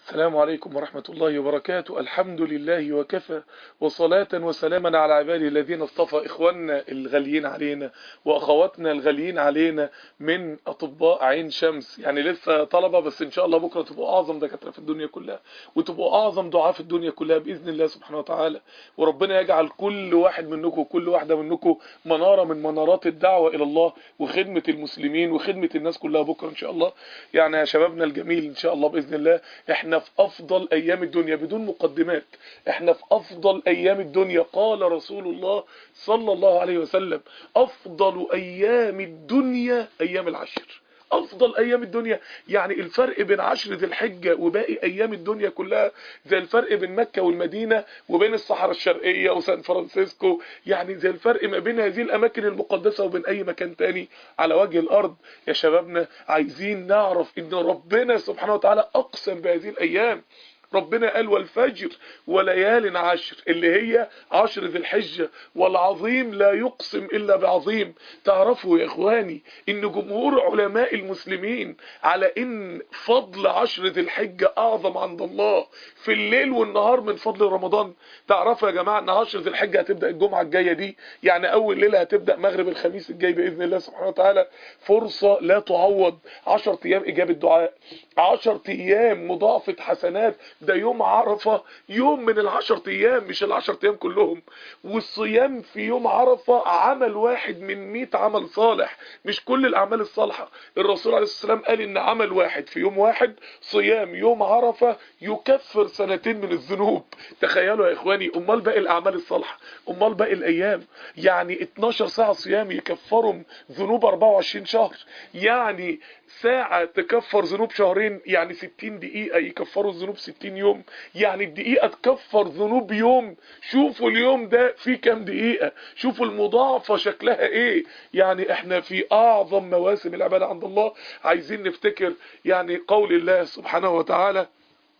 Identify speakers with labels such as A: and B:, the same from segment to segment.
A: السلام عليكم ورحمة الله وبركاته الحمد لله وكفى وصلاة وسلاما على عباده الذين اصطفى إخواننا الغاليين علينا وأخواتنا الغاليين علينا من أطباء عين شمس يعني لسه طلبة بس إن شاء الله بكرة تبقوا أعظم دكاترة في الدنيا كلها وتبقوا أعظم دعاة في الدنيا كلها بإذن الله سبحانه وتعالى وربنا يجعل كل واحد منكم وكل واحدة منكم منارة من منارات الدعوة إلى الله وخدمة المسلمين وخدمة الناس كلها بكرة إن شاء الله يعني يا شبابنا الجميل إن شاء الله بإذن الله إحنا في أفضل أيام الدنيا بدون مقدمات إحنا في أفضل أيام الدنيا قال رسول الله صلى الله عليه وسلم أفضل أيام الدنيا أيام العشر افضل ايام الدنيا يعني الفرق بين عشر ذي الحجة وباقي ايام الدنيا كلها زي الفرق بين مكة والمدينة وبين الصحراء الشرقية وسان فرانسيسكو يعني زي الفرق ما بين هذه الاماكن المقدسة وبين اي مكان تاني على وجه الارض يا شبابنا عايزين نعرف ان ربنا سبحانه وتعالى اقسم بهذه الايام ربنا قال والفجر وليال عشر اللي هي عشر ذي الحجة والعظيم لا يقسم إلا بعظيم تعرفوا يا إخواني إن جمهور علماء المسلمين على إن فضل عشر ذي الحجة أعظم عند الله في الليل والنهار من فضل رمضان تعرفوا يا جماعة إن عشر ذي الحجة هتبدأ الجمعة الجاية دي يعني أول ليلة هتبدأ مغرب الخميس الجاي بإذن الله سبحانه وتعالى فرصة لا تعوض عشر أيام إجابة دعاء عشر أيام مضاعفة حسنات ده يوم عرفة يوم من العشر ايام مش العشر ايام كلهم والصيام في يوم عرفة عمل واحد من مئة عمل صالح مش كل الاعمال الصالحة الرسول عليه الصلاة والسلام قال ان عمل واحد في يوم واحد صيام يوم عرفة يكفر سنتين من الذنوب تخيلوا يا اخواني امال باقي الاعمال الصالحة امال باقي الايام يعني 12 ساعة صيام يكفرهم ذنوب 24 شهر يعني ساعة تكفر ذنوب شهرين يعني 60 دقيقة يكفروا الذنوب 60 يوم يعني الدقيقة تكفر ذنوب يوم شوفوا اليوم ده فيه كام دقيقة شوفوا المضاعفة شكلها ايه يعني احنا في اعظم مواسم العبادة عند الله عايزين نفتكر يعني قول الله سبحانه وتعالى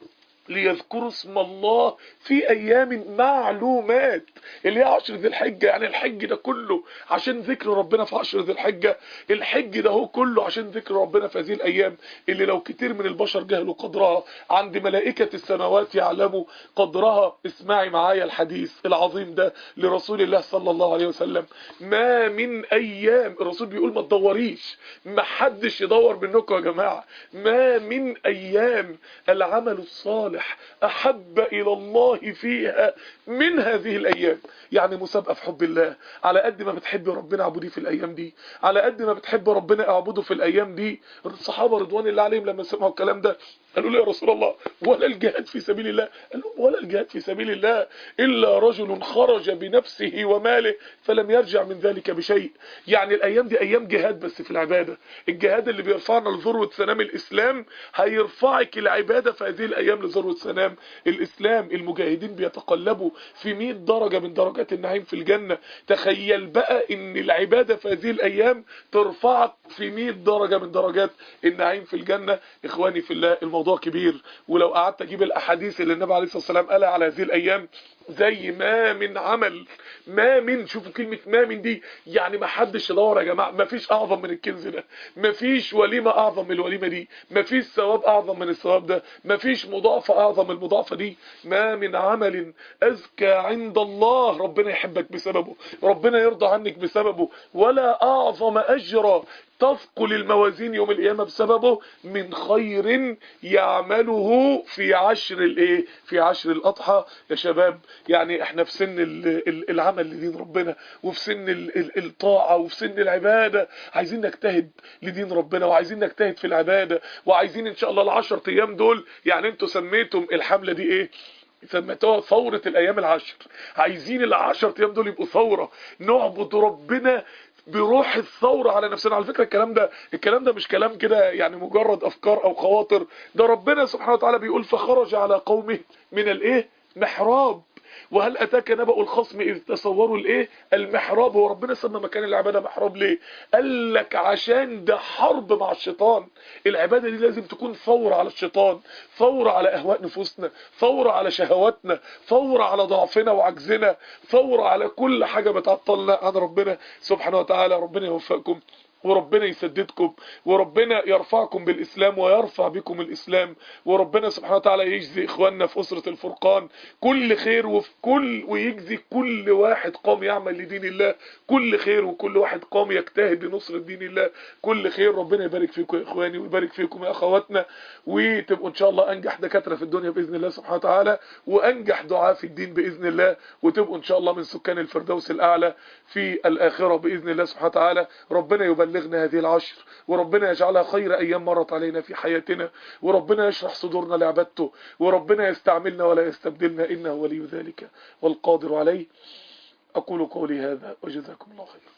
A: ليذكروا اسم الله في ايام معلومات اللي هي عشر ذي الحجة يعني الحج ده كله عشان ذكر ربنا في عشر ذي الحجة الحج ده هو كله عشان ذكر ربنا في هذه الايام اللي لو كتير من البشر جهلوا قدرها عند ملائكة السماوات يعلموا قدرها اسمعي معايا الحديث العظيم ده لرسول الله صلى الله عليه وسلم ما من ايام الرسول بيقول ما تدوريش ما حدش يدور منكم يا جماعة ما من ايام العمل الصالح الصالح أحب إلى الله فيها من هذه الأيام يعني مسابقة في حب الله على قد ما بتحب ربنا اعبديه في الأيام دي على قد ما بتحب ربنا اعبده في الأيام دي الصحابة رضوان الله عليهم لما سمعوا الكلام ده قالوا له يا رسول الله ولا الجهاد في سبيل الله قال لهم ولا الجهاد في سبيل الله إلا رجل خرج بنفسه وماله فلم يرجع من ذلك بشيء يعني الأيام دي أيام جهاد بس في العبادة الجهاد اللي بيرفعنا لذروة سنام الإسلام هيرفعك العبادة في هذه الأيام لذروة سنام الإسلام المجاهدين بيتقلبوا في 100 درجة من درجات النعيم في الجنة تخيل بقى ان العبادة في هذه الأيام ترفعك في 100 درجة من درجات النعيم في الجنة إخواني في الله الموضوع كبير ولو قعدت أجيب الأحاديث اللي النبي عليه الصلاة والسلام قالها على هذه الأيام زي ما من عمل ما من شوفوا كلمة ما من دي يعني ما حدش يدور يا جماعة ما فيش أعظم من الكنز ده ما فيش وليمة أعظم من الوليمة دي ما فيش ثواب أعظم من الثواب ده ما فيش مضاعفة أعظم من المضاعفة دي ما من عمل أزكى عند الله ربنا يحبك بسببه ربنا يرضى عنك بسببه ولا أعظم أجرا تثقل الموازين يوم القيامة بسببه من خير يعمله في عشر الايه في عشر الاضحى يا شباب يعني احنا في سن العمل لدين ربنا وفي سن الطاعة وفي سن العبادة عايزين نجتهد لدين ربنا وعايزين نجتهد في العبادة وعايزين ان شاء الله العشر ايام دول يعني انتوا سميتم الحملة دي ايه سميتوها ثورة الايام العشر عايزين العشر ايام دول يبقوا ثورة نعبد ربنا بروح الثورة على نفسنا على فكرة الكلام ده الكلام ده مش كلام كده يعني مجرد افكار او خواطر ده ربنا سبحانه وتعالى بيقول فخرج على قومه من الايه محراب وهل اتاك نبأ الخصم اذ تصوروا الايه المحراب هو ربنا سمى مكان العبادة محراب ليه قال لك عشان ده حرب مع الشيطان العبادة دي لازم تكون ثورة على الشيطان ثورة على اهواء نفوسنا ثورة على شهواتنا ثورة على ضعفنا وعجزنا ثورة على كل حاجة بتعطلنا عن ربنا سبحانه وتعالى ربنا يوفقكم وربنا يسددكم وربنا يرفعكم بالإسلام ويرفع بكم الإسلام وربنا سبحانه وتعالى يجزي إخواننا في أسرة الفرقان كل خير وفي كل ويجزي كل واحد قام يعمل لدين الله كل خير وكل واحد قام يجتهد لنصرة دين الله كل خير ربنا يبارك فيكم يا إخواني ويبارك فيكم يا أخواتنا وتبقوا إن شاء الله أنجح دكاترة في الدنيا بإذن الله سبحانه وتعالى وأنجح دعاء في الدين بإذن الله وتبقوا إن شاء الله من سكان الفردوس الأعلى في الآخرة بإذن الله سبحانه وتعالى ربنا يبلغنا هذه العشر وربنا يجعلها خير أيام مرت علينا في حياتنا وربنا يشرح صدورنا لعبادته وربنا يستعملنا ولا يستبدلنا إنه ولي ذلك والقادر عليه أقول قولي هذا وجزاكم الله خير